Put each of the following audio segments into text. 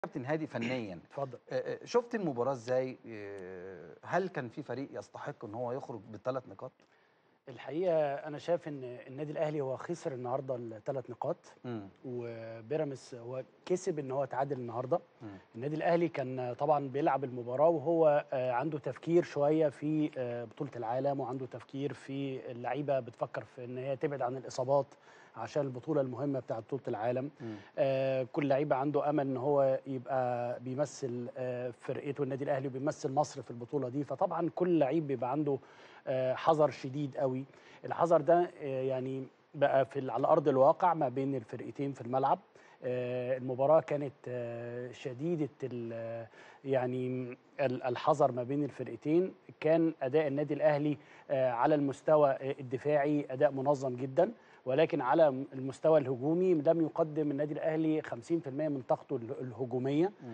كابتن هادي فنيا اتفضل آه، آه، شفت المباراه ازاي آه، هل كان في فريق يستحق ان هو يخرج بالثلاث نقاط الحقيقه انا شايف ان النادي الاهلي هو خسر النهارده الثلاث نقاط مم. وبيراميدز هو كسب ان هو تعادل النهارده مم. النادي الاهلي كان طبعا بيلعب المباراه وهو آه، عنده تفكير شويه في آه، بطوله العالم وعنده تفكير في اللعيبه بتفكر في ان هي تبعد عن الاصابات عشان البطوله المهمه بتاعه بطوله العالم مم. آه، كل لعيبه عنده امل ان هو يبقى بيمثل آه، فرقته النادي الاهلي وبيمثل مصر في البطوله دي فطبعا كل لعيب بيبقى عنده آه، حذر شديد قوي الحذر ده آه، يعني بقى في على ارض الواقع ما بين الفرقتين في الملعب آه، المباراه كانت آه، شديده ال- يعني ال- الحذر ما بين الفرقتين كان اداء النادي الاهلي آه، على المستوى آه، الدفاعي اداء منظم جدا ولكن على المستوى الهجومي لم يقدم النادي الاهلي 50% من طاقته ال- الهجوميه مم.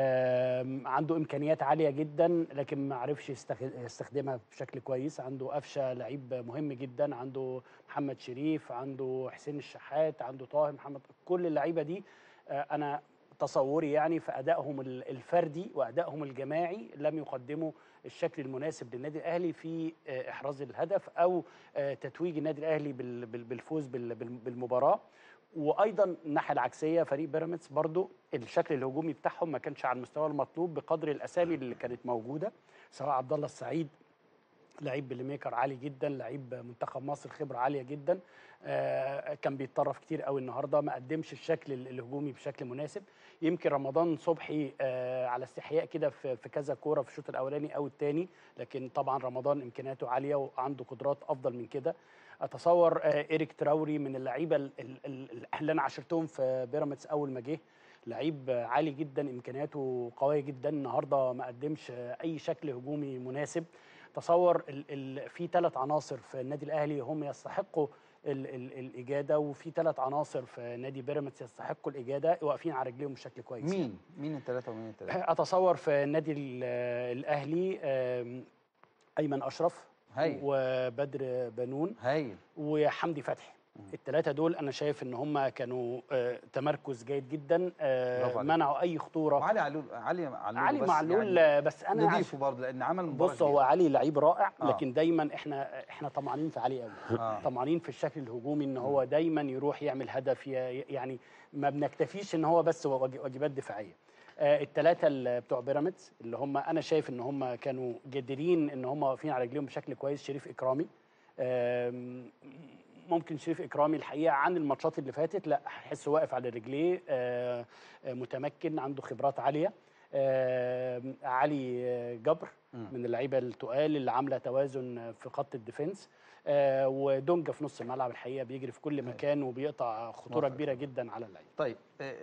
آم، عنده امكانيات عاليه جدا لكن ما عرفش يستخ- يستخدمها بشكل كويس عنده قفشه لعيب مهم جدا عنده محمد شريف عنده حسين الشحات عنده طاهر محمد كل اللعيبه دي آه، انا تصوري يعني في ادائهم ال- الفردي وادائهم الجماعي لم يقدموا الشكل المناسب للنادي الاهلي في آه، احراز الهدف او آه، تتويج النادي الاهلي بال- بال- بالفوز بال- بال- بالمباراه وايضا الناحيه العكسيه فريق بيراميدز برضو الشكل الهجومي بتاعهم ما كانش على المستوى المطلوب بقدر الاسامي اللي كانت موجوده سواء عبد الله السعيد لعيب بلاي ميكر عالي جدا لعيب منتخب مصر خبره عاليه جدا آه كان بيتطرف كتير قوي النهارده ما قدمش الشكل ال- الهجومي بشكل مناسب يمكن رمضان صبحي آه على استحياء كده في في كذا كوره في الشوط الاولاني او الثاني لكن طبعا رمضان امكانياته عاليه وعنده قدرات افضل من كده اتصور آه ايريك تراوري من اللعيبه ال- ال- ال- اللي انا عاشرتهم في بيراميدز اول ما جه لعيب عالي جدا امكانياته قويه جدا النهارده ما قدمش اي شكل هجومي مناسب تصور ال ال في ثلاث عناصر في النادي الاهلي هم يستحقوا ال ال الاجاده وفي ثلاث عناصر في نادي بيراميدز يستحقوا الاجاده واقفين على رجليهم بشكل كويس يعني. مين مين الثلاثه ومين الثلاثه اتصور في النادي ال- الاهلي آم، ايمن اشرف هايل. وبدر بنون هايل وحمدي فتحي الثلاثه دول انا شايف ان هم كانوا آه، تمركز جيد جدا آه، برافو عليك. منعوا اي خطوره وعلي علول علي معلول علي بس معلول يعني آه، بس انا عش- نضيفه برضه لان عمل مباراه بص هو كبيرة. علي لعيب رائع آه. لكن دايما احنا احنا طمعانين في علي قوي آه. طمعانين في الشكل الهجومي ان هو دايما يروح يعمل هدف ي- يعني ما بنكتفيش ان هو بس واج- واجبات دفاعيه آه الثلاثه اللي بتوع بيراميدز اللي هم انا شايف ان هم كانوا جادرين ان هم واقفين على رجليهم بشكل كويس شريف اكرامي آم، ممكن شريف اكرامي الحقيقه عن الماتشات اللي فاتت لا احسه واقف على رجليه آه، آه، متمكن عنده خبرات عاليه آم، علي آه، جبر مم. من اللعيبه التقال اللي عامله توازن في خط الديفنس آه، ودونجا في نص الملعب الحقيقه بيجري في كل مكان وبيقطع خطوره موافق. كبيره جدا على اللعيبه طيب آه،